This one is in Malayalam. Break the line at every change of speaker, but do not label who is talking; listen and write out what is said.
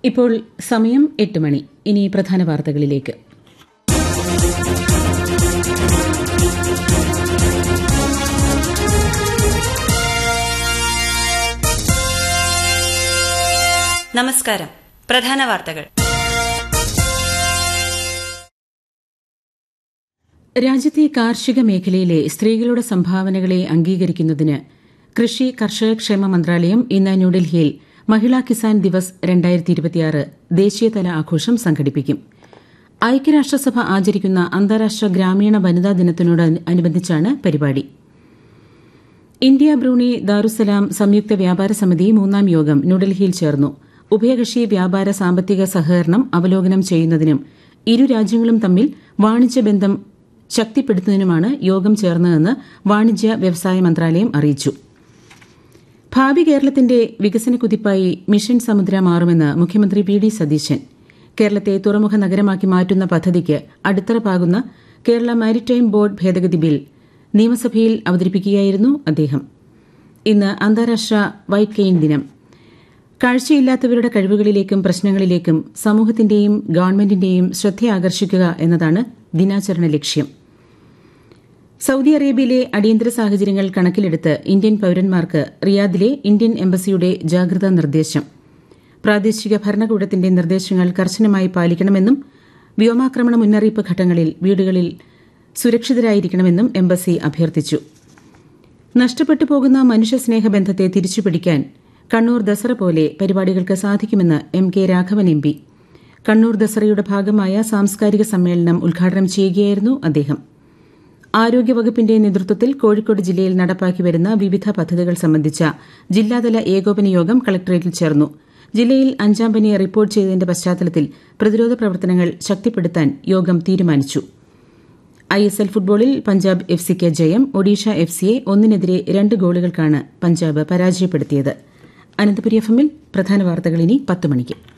ഇപ്പോൾ സമയം എട്ട് മണി ഇനി പ്രധാന വാർത്തകളിലേക്ക്
നമസ്കാരം പ്രധാന വാർത്തകൾ
രാജ്യത്തെ കാർഷിക മേഖലയിലെ സ്ത്രീകളുടെ സംഭാവനകളെ അംഗീകരിക്കുന്നതിന് കൃഷി കർഷകക്ഷേമ മന്ത്രാലയം ഇന്ന് ന്യൂഡൽഹിയിൽ മഹിളാ കിസാൻ ദിവസ് രണ്ടായിരത്തി ഇരുപത്തിയാറ് ദേശീയതല ആഘോഷം സംഘടിപ്പിക്കും ഐക്യരാഷ്ട്രസഭ ആചരിക്കുന്ന അന്താരാഷ്ട്ര ഗ്രാമീണ വനിതാ ദിനത്തിനോട് അനുബന്ധിച്ചാണ് പരിപാടി ഇന്ത്യ ബ്രൂണി ദാറുസലാം സംയുക്ത വ്യാപാര സമിതി മൂന്നാം യോഗം ന്യൂഡൽഹിയിൽ ചേർന്നു ഉഭയകക്ഷി വ്യാപാര സാമ്പത്തിക സഹകരണം അവലോകനം ചെയ്യുന്നതിനും ഇരു രാജ്യങ്ങളും തമ്മിൽ വാണിജ്യ ബന്ധം ശക്തിപ്പെടുത്തുന്നതിനുമാണ് യോഗം ചേർന്നതെന്ന് വാണിജ്യ വ്യവസായ മന്ത്രാലയം അറിയിച്ചു ഭാവി കേരളത്തിന്റെ വികസന കുതിപ്പായി മിഷൻ സമുദ്ര മാറുമെന്ന് മുഖ്യമന്ത്രി വി ഡി സതീശൻ കേരളത്തെ തുറമുഖ നഗരമാക്കി മാറ്റുന്ന പദ്ധതിക്ക് അടിത്തറ പാകുന്ന കേരള മാരിടൈം ബോർഡ് ഭേദഗതി ബിൽ നിയമസഭയിൽ അവതരിപ്പിക്കുകയായിരുന്നു അദ്ദേഹം ഇന്ന് അന്താരാഷ്ട്ര വൈറ്റ് കെയിൻ ദിനം കാഴ്ചയില്ലാത്തവരുടെ കഴിവുകളിലേക്കും പ്രശ്നങ്ങളിലേക്കും സമൂഹത്തിന്റെയും ഗവൺമെന്റിന്റെയും ശ്രദ്ധയാകർഷിക്കുക എന്നതാണ് ദിനാചരണ ലക്ഷ്യം സൌദി അറേബ്യയിലെ അടിയന്തര സാഹചര്യങ്ങൾ കണക്കിലെടുത്ത് ഇന്ത്യൻ പൌരന്മാർക്ക് റിയാദിലെ ഇന്ത്യൻ എംബസിയുടെ ജാഗ്രതാ നിർദ്ദേശം പ്രാദേശിക ഭരണകൂടത്തിന്റെ നിർദ്ദേശങ്ങൾ കർശനമായി പാലിക്കണമെന്നും വ്യോമാക്രമണ മുന്നറിയിപ്പ് ഘട്ടങ്ങളിൽ വീടുകളിൽ സുരക്ഷിതരായിരിക്കണമെന്നും എംബസി അഭ്യർത്ഥിച്ചു നഷ്ടപ്പെട്ടു പോകുന്ന മനുഷ്യസ്നേഹബന്ധത്തെ തിരിച്ചുപിടിക്കാൻ കണ്ണൂർ ദസറ പോലെ പരിപാടികൾക്ക് സാധിക്കുമെന്ന് M K Raghavan M P Kannur ദസറയുടെ ഭാഗമായ സാംസ്കാരിക സമ്മേളനം ഉദ്ഘാടനം ചെയ്യുകയായിരുന്നു അദ്ദേഹം ആരോഗ്യവകുപ്പിന്റെ നേതൃത്വത്തിൽ കോഴിക്കോട് ജില്ലയിൽ നടപ്പാക്കി വരുന്ന വിവിധ പദ്ധതികൾ സംബന്ധിച്ച ജില്ലാതല ഏകോപന യോഗം കളക്ടറേറ്റിൽ ചേർന്നു ജില്ലയിൽ അഞ്ചാം പനി റിപ്പോർട്ട് ചെയ്തതിന്റെ പശ്ചാത്തലത്തിൽ പ്രതിരോധ പ്രവർത്തനങ്ങൾ ശക്തിപ്പെടുത്താൻ യോഗം തീരുമാനിച്ചു ഐ എസ് എൽ ഫുട്ബോളിൽ പഞ്ചാബ് എഫ് സിക്ക് ജയം ഒഡീഷ എഫ് സിയെ ഒന്നിനെതിരെ രണ്ട് ഗോളുകൾക്കാണ് പഞ്ചാബ് പരാജയപ്പെടുത്തിയത് അനന്തപുരി എഫ് എമ്മിൽ പ്രധാന വാർത്തകൾ ഇനി പത്ത് മണിക്ക്